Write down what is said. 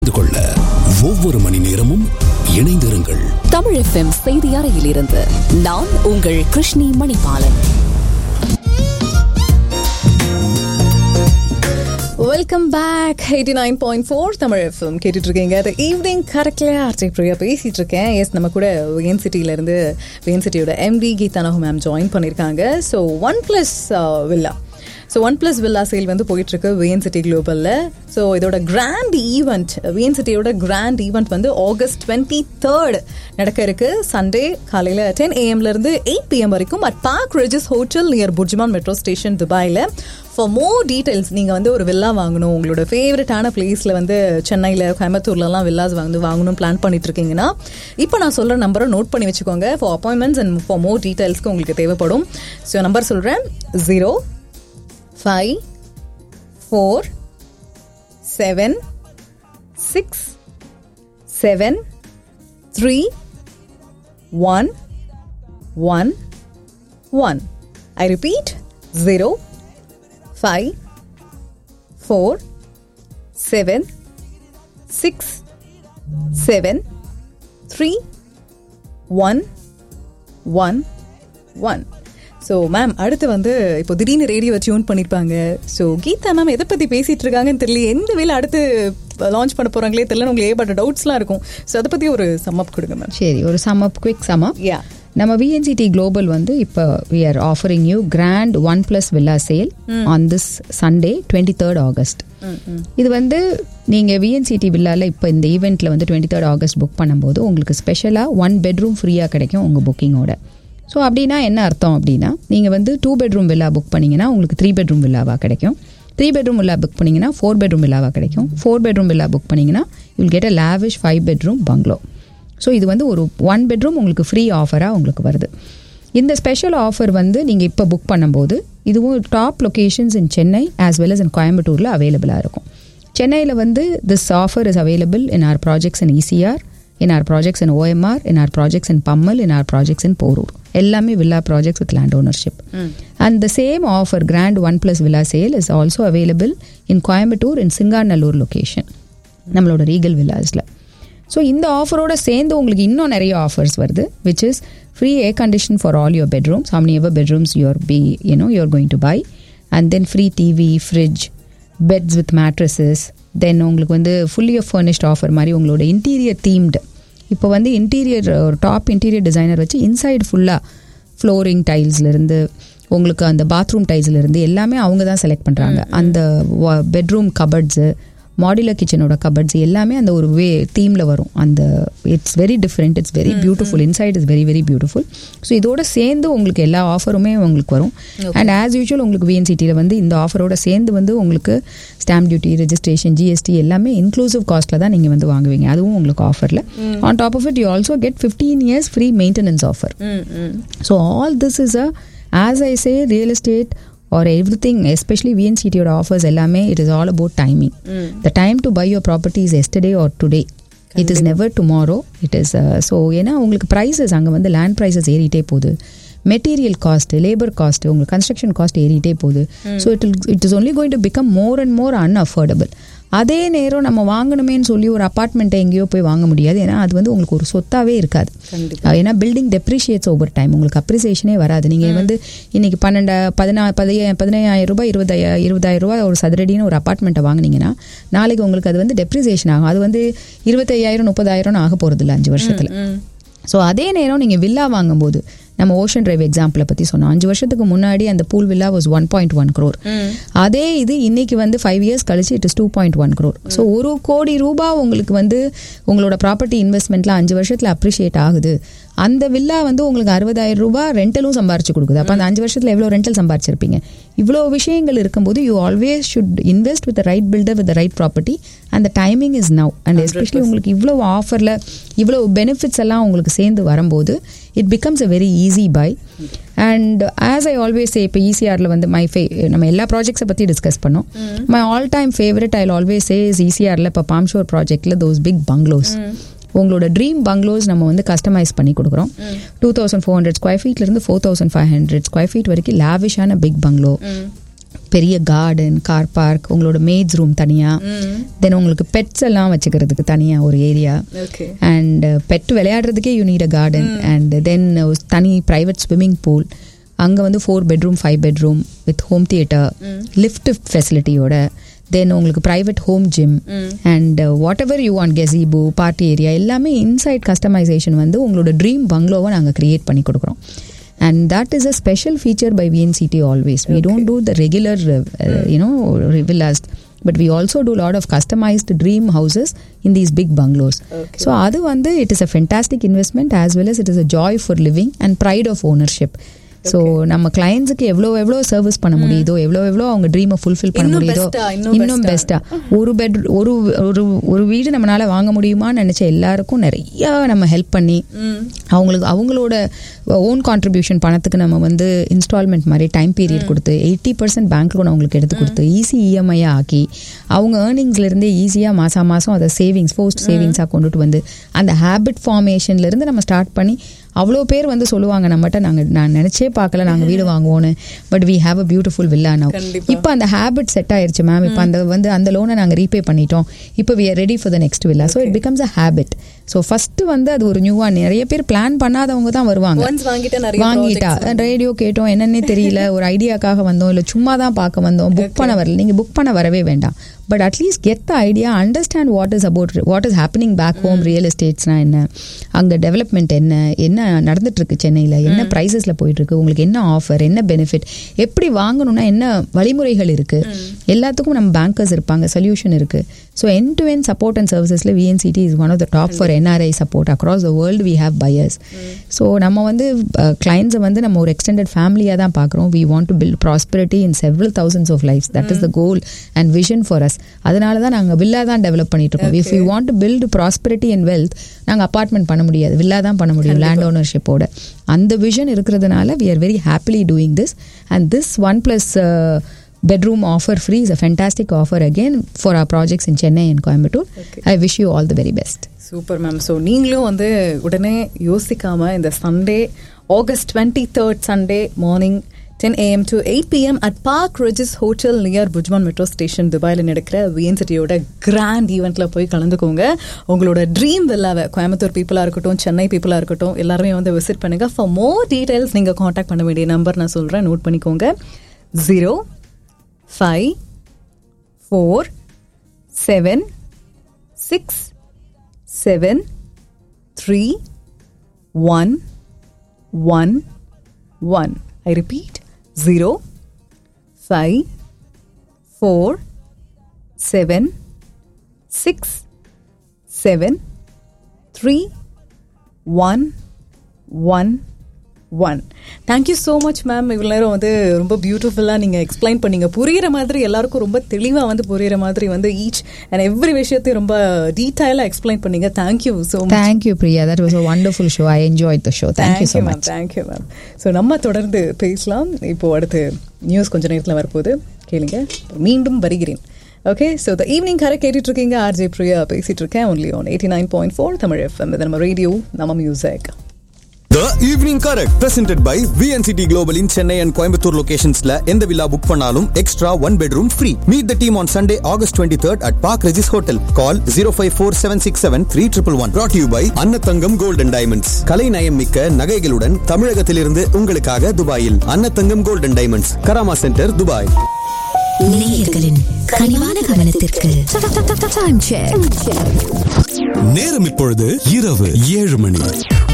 தெரிந்து கொள்ள ஒவ்வொரு மணி நேரமும் இணைந்திருங்கள் தமிழ் எஃப்எம் செய்தி அறையிலிருந்து நான் உங்கள் Krishni Manibalan welcome back eighty nine point four Tamil FM கேட்டுட்டு இருக்கீங்க அது ஈவினிங் கரெக்டில் ஆர்ஜே பிரியா பேசிட்டு இருக்கேன் எஸ் நம்ம கூட வேன் சிட்டியிலேருந்து வேன் சிட்டியோட MD Geetha Nagu ma'am join பண்ணியிருக்காங்க so one plus villa so one plus villa sale வந்து போயிட்டு இருக்கு விஎன் சிட்டி குளோபலில் ஸோ இதோட கிராண்ட் ஈவெண்ட் விஎன் சிட்டியோட கிராண்ட் ஈவெண்ட் வந்து ஆகஸ்ட் டுவெண்ட்டி தேர்ட் நடக்க இருக்கு சண்டே காலையில் டென் ஏஎம்லேருந்து எயிட் பிஎம் வரைக்கும் at Park Regis hotel near BurJuman metro station துபாயில் ஃபார் மோர் டீடைல்ஸ் நீங்கள் வந்து ஒரு வில்லா வாங்கணும் உங்களோட ஃபேவரட்டான பிளேஸில் வந்து சென்னையில் கோயம்புத்தூர்லலாம் வில்லாஸ் வந்து வாங்கணும் பிளான் பண்ணிட்டு இருக்கீங்கன்னா இப்போ நான் சொல்கிற நம்பரை நோட் பண்ணி வச்சுக்கோங்க for appointments and for more டீடைல்ஸ்க்கு உங்களுக்கு தேவைப்படும் ஸோ நம்பர் சொல்கிறேன் zero five four seven six seven three one one one I repeat zero five four seven six seven three one one one so ma'am அடுத்து வந்து இப்போ திடீர்னு radio tune பண்ணியிருப்பாங்க so Geetha ma'am எதை பற்றி பேசிகிட்டு இருக்காங்கன்னு தெரியல எந்த வேலை அடுத்து லான்ச் பண்ண போகிறாங்களே தெரியல உங்களுக்கு ஏற்பட்ட டவுட்ஸ்லாம் இருக்கும் ஸோ அதை பற்றி ஒரு சம்மப் கொடுங்க மேம் சரி ஒரு sum up quick sum up yeah நம்ம விஎன்சிடி குளோபல் வந்து இப்போ we are offering you grand one plus villa sale on this Sunday twenty third August இது வந்து நீங்கள் விஎன்சிடி வில்லால இப்போ இந்த ஈவெண்ட்டில் வந்து டுவெண்ட்டி தேர்ட் ஆகஸ்ட் புக் பண்ணும்போது உங்களுக்கு ஸ்பெஷலாக ஒன் பெட்ரூம் ஃப்ரீயாக கிடைக்கும் உங்கள் புக்கிங்கோட ஸோ அப்படின்னா என்ன அர்த்தம் அப்படின்னா நீங்கள் வந்து டூ பெட்ரூம் வில்லா புக் பண்ணீங்கன்னா உங்களுக்கு த்ரீ பெட்ரூம் வில்லாவாக கிடைக்கும் த்ரீ பெட்ரூம் வில்லா புக் பண்ணீங்கன்னா ஃபோர் பெட்ரூம் வில்லாவாக கிடைக்கும் ஃபோர் பெட்ரூம் வில்லா புக் பண்ணீங்கன்னா you'll get a lavish five bedroom bungalow so இது வந்து ஒரு ஒன் பெட்ரூம் உங்களுக்கு ஃப்ரீ ஆஃபராக உங்களுக்கு வருது இந்த ஸ்பெஷல் ஆஃபர் வந்து நீங்கள் இப்போ புக் பண்ணும்போது இதுவும் top locations in Chennai as well as in கோயம்புத்தூரில் அவைலபிளாக இருக்கும் சென்னையில் வந்து this offer is available in our projects in ECR in our projects in OMR in our projects in Pammal in our projects in Porur எல்லாமே villa projects with land ownership and the same offer grand one plus villa sale is also available in Coimbatore in Singanallur location நம்மளோட Regal வில்லாஸில் so இந்த ஆஃபரோட சேர்ந்து உங்களுக்கு இன்னும் நிறைய ஆஃபர்ஸ் வருது which is free air condition for all your bedrooms how many ever bedrooms you're be you know you're going to buy and then free TV fridge beds with mattresses then உங்களுக்கு வந்து fully furnished offer மாதிரி உங்களோட interior themed இப்போ வந்து interior ஒரு top interior designer வச்சு inside ஃபுல்லாக flooring டைல்ஸ்லேருந்து உங்களுக்கு அந்த பாத்ரூம் டைல்ஸ்லேருந்து எல்லாமே அவங்க தான் செலக்ட் பண்ணுறாங்க அந்த பெட்ரூம் கபர்ட்ஸு மாடுலர் கிச்சனோட கபர்ட்ஸ் எல்லாமே அந்த ஒரு வே தீமில் வரும் அந்த it's very different it's very beautiful inside is very very beautiful so இதோட சேர்ந்து உங்களுக்கு எல்லா ஆஃபருமே உங்களுக்கு வரும் அண்ட் ஆஸ் யூஷுவல் உங்களுக்கு விஎன்சிட்டியில் வந்து இந்த ஆஃபரோட சேர்ந்து வந்து உங்களுக்கு ஸ்டாம்ப் டியூட்டி ரெஜிஸ்ட்ரேஷன் ஜிஎஸ்டி எல்லாமே இன்க்ளூசிவ் காஸ்ட்டில் தான் நீங்கள் வந்து வாங்குவீங்க அதுவும் உங்களுக்கு ஆஃபரில் on top of it you also get fifteen years free maintenance offer so all this is a as I say real estate or everything especially VNCT or offers எல்லாமே it is all about timing the time to buy your property is yesterday or today it is never tomorrow it is uh, so ஏன்னா உங்களுக்கு prices அங்கே வந்து land prices ஏறிட்டே போகுது material cost labour cost உங்களுக்கு construction cost ஏறிட்டே போகுது so it it is only going to become more and more unaffordable அதே நேரம் நம்ம வாங்கணுமேன்னு சொல்லி ஒரு அப்பார்ட்மெண்ட்டை எங்கேயோ போய் வாங்க முடியாது ஏன்னா அது வந்து உங்களுக்கு ஒரு சொத்தாவே இருக்காது ஏன்னா பில்டிங் டெப்ரிஷியேட்ஸ் ஓவர் டைம் உங்களுக்கு அப்ரிசியேஷனே வராது நீங்கள் வந்து இன்னைக்கு பன்னெண்டு பதினா பதிய பதினையாயிரம் ரூபாய் இருபதாயிரம் இருபதாயிரம் ரூபாய் ஒரு சதுரடின்னு ஒரு அப்பார்ட்மெண்ட்டை வாங்கினீங்கன்னா நாளைக்கு உங்களுக்கு அது வந்து டெப்ரிசியேஷன் ஆகும் அது வந்து இருபத்தையாயிரம் முப்பதாயிரம்னு ஆக போகிறது இல்லை அஞ்சு வருஷத்தில் ஸோ அதே நேரம் நீங்கள் வில்லா வாங்கும்போது நம்ம ஓஷன் டிரைவ் எக்ஸாம்பிளை பற்றி சொன்னோம் அஞ்சு வருஷத்துக்கு முன்னாடி அந்த pool villa was one point one crore அதே இது இன்னைக்கு வந்து ஃபைவ் இயர்ஸ் கழிச்சு it is two point one crore so ஒரு கோடி ரூபாய் உங்களுக்கு வந்து உங்களோட ப்ராப்பர்ட்டி இன்வெஸ்ட்மெண்ட்லாம் அஞ்சு வருஷத்தில் அப்ரிஷியேட் ஆகுது அந்த வில்லா வந்து உங்களுக்கு அறுபதாயிரம் ரூபாய் ரெண்டலும் சம்பாரிச்சு கொடுக்குது அப்போ அந்த அஞ்சு வருஷத்தில் எவ்வளோ ரெண்டல் சம்பாரிச்சிருப்பீங்க இவ்வளோ விஷயங்கள் இருக்கும்போது you always should invest with right builder with right property அந்த timing is now and especially உங்களுக்கு இவ்வளோ ஆஃபரில் இவ்வளோ பெனிஃபிட்ஸ் எல்லாம் உங்களுக்கு சேர்ந்து வரும்போது it becomes a very easy buy and as I always இப்போ ஈசிஆரில் வந்து மை ஃபே நம்ம எல்லா ப்ராஜெக்ட்ஸை பற்றி டிஸ்கஸ் பண்ணோம் my all time favourite I always say is ஈசிஆரில் இப்போ பாம்ஷோர் ப்ராஜெக்டில் தோஸ் பிக் பங்களோஸ் உங்களோட ட்ரீம் பங்களோஸ் நம்ம வந்து கஸ்டமைஸ் பண்ணி கொடுக்குறோம் two thousand four hundred square ஃபீட்லேருந்து four thousand five hundred square feet வரைக்கும் லாவிஷான பிக் பங்களோ பெரிய கார்டன் கார் பார்க் உங்களோட மேட்ஸ் ரூம் தனியாக தென் உங்களுக்கு பெட்ஸ் எல்லாம் வச்சுக்கிறதுக்கு தனியாக ஒரு ஏரியா ஓகே அண்ட் பெட் விளையாடுறதுக்கே you need a garden and then தனி ப்ரைவேட் ஸ்விம்மிங் பூல் அங்கே வந்து four bedroom five bedroom with home theatre lift ஃபெசிலிட்டியோட தென் உங்களுக்கு private home gym and whatever you want gazebo party area எல்லாமே inside customisation வந்து உங்களோட dream பங்களோவை நாங்கள் கிரியேட் பண்ணி கொடுக்குறோம் and that is a special feature by VNCT always we don't do the regular you know villas but we also do a lot of customized dream houses in these big bungalows so அது வந்து it is a fantastic investment as well as it is a joy for living and pride of ownership so நம்ம கிளைண்ட்ஸுக்கு எவ்வளோ எவ்வளோ service பண்ண முடியுதோ எவ்வளோ எவ்வளோ அவங்க ட்ரீமை ஃபுல்ஃபில் பண்ண இன்னும் முடியுதோ best-ஆ, இன்னும் இன்னும் best-ஆ. பெஸ்ட்டாக ஒரு பெட் ஒரு ஒரு ஒரு வீடு நம்மளால வாங்க முடியுமான்னு நினைச்ச எல்லாருக்கும் நிறைய நம்ம ஹெல்ப் பண்ணி அவங்களுக்கு அவங்களோட ஓன் கான்ட்ரிபியூஷன் பணத்துக்கு நம்ம வந்து இன்ஸ்டால்மெண்ட் மாதிரி டைம் பீரியட் கொடுத்து எயிட்டி பர்சன்ட் பேங்க் லோன் அவங்களுக்கு எடுத்து கொடுத்து ஈஸி இஎம்ஐ ஆக்கி அவங்க ஏர்னிங்ஸ்ல இருந்தே ஈஸியாக மாசம் மாசம் அதை சேவிங்ஸ் போஸ்ட் சேவிங்ஸாக கொண்டுட்டு வந்து அந்த ஹேபிட் ஃபார்மேஷன்ல இருந்து நம்ம ஸ்டார்ட் பண்ணி அவ்வளோ பேர் வந்து சொல்லுவாங்க நம்மகிட்ட நாங்கள் நான் நினைச்சே பார்க்கல நாங்கள் வீடு வாங்குவோன்னு but we have a beautiful villa now கண்டிப்பா. இப்போ அந்த ஹேபிட் செட் ஆயிருச்சு மேம் இப்போ அந்த வந்து அந்த லோனை நாங்கள் ரீபே பண்ணிட்டோம் இப்போ we are ready for the next villa so it becomes a habit so first வந்து அது ஒரு நியூவா நிறைய பேர் பிளான் பண்ணாதவங்க தான் வருவாங்க Once வாங்கிட்டா நிறைய வாங்கிட்டா ரேடியோ கேட்டோம் என்னன்னே தெரியல ஒரு ஐடியாக்காக வந்தோம் இல்லை சும்மா தான் பார்க்க வந்தோம் புக் பண்ண வரல நீங்கள் புக் பண்ண வரவே வேண்டாம் but at least get the idea understand what is about what is happening back home real எஸ்டேட்ஸ்னா என்ன அங்கே டெவலப்மெண்ட் என்ன என்ன நடந்துட்டு இருக்கு சென்னையில் என்ன ப்ரைஸஸில் போயிட்டு இருக்கு உங்களுக்கு என்ன ஆஃபர் என்ன பெனிஃபிட் எப்படி வாங்கணும்னா என்ன வழிமுறைகள் இருக்கு எல்லாத்துக்கும் நம்ம பேங்கர்ஸ் இருப்பாங்க சொல்யூஷன் இருக்கு so end to end support and சர்வீசஸ்ல VNCT is one of the top for NRI support across the world we have buyers so நம்ம வந்து கிளைண்ட்ஸை வந்து நம்ம ஒரு எக்ஸ்டெண்டட் ஃபேமிலியாக தான் பார்க்குறோம் we want to build prosperity in several thousands of life that is the goal and vision for us அதனால தான் நாங்கள் வில்லா தான் டெவலப் பண்ணிட்டு இருக்கோம் if you want to build prosperity and wealth நாங்கள் அப்பார்ட்மெண்ட் பண்ண முடியாது வில்லா தான் பண்ண முடியும் லேண்ட் ஓனர்ஷிப்போட அந்த விஷன் இருக்கிறதுனால we are very happily doing this and this one plus bedroom offer free is a fantastic offer again for our projects in Chennai and Coimbatore. I wish you all the very best. Super ma'am so நீங்களும் வந்து உடனே யோசிக்காம இந்த Sunday August twenty third Sunday morning ten AM to eight PM at Park Regis hotel near BurJuman metro station துபாயில் நடக்கிற விஎன்சிட்டியோட grand ஈவெண்ட்ல போய் கலந்துக்கோங்க உங்களோட ட்ரீம் வில்லாவை கோயம்புத்தூர் பீப்புளாக இருக்கட்டும் சென்னை பீப்புளாக இருக்கட்டும் எல்லாருமே வந்து விசிட் பண்ணுங்க ஃபார் மோர் டீடைல்ஸ் நீங்கள் காண்டாக்ட் பண்ண வேண்டிய நம்பர் நான் சொல்கிறேன் நோட் பண்ணிக்கோங்க zero five four seven six seven three one one one. I repeat zero five four seven six seven three one one one thank you so much ma'am இவ்வளோ நேரம் வந்து ரொம்ப பியூட்டிஃபுல்லாக நீங்கள் எக்ஸ்பிளைன் பண்ணீங்க புரியிற மாதிரி எல்லாருக்கும் ரொம்ப தெளிவாக வந்து புரியிற மாதிரி வந்து ஈச் அண்ட் எவ்ரி விஷயத்தையும் ரொம்ப டீட்டெயிலாக எக்ஸ்பிளைன் பண்ணீங்க thank you so much Thank you, Priya. That was a wonderful show. I enjoyed the show. Thank you so ma'am much. Thank you ma'am so நம்ம தொடர்ந்து பேசலாம் இப்போ அடுத்து நியூஸ் கொஞ்ச நேரத்தில் வரப்போகுது கேளுங்க மீண்டும் வருகிறேன் ஓகே ஸோ த ஈவினிங் கரை கேட்டுட்டு இருக்கீங்க ஆர்ஜே பிரியா பேசிட்டு இருக்கேன் only one eighty nine point four Tamil FM இது நம்ம ரேடியோ நம்ம music The Evening Correct presented by VNCT Global in Chennai and Coimbatore locationsல எந்த வில்லா புக் பண்ணாலும் extra one bedroom free meet the team on Sunday August twenty third at Park Regis hotel call zero five four seven six seven three triple one brought you by Annathangam golden diamonds கலை நயம் மிக்க நகைகளுடன் தமிழகத்திலிருந்து உங்களுக்காக துபாயில் Annathangam golden diamonds Karama centre Dubai நேயர்களின் கனிவான கவனத்திற்கு Time check. நேரம் இப்பொழுது இரவு ஏழு மணி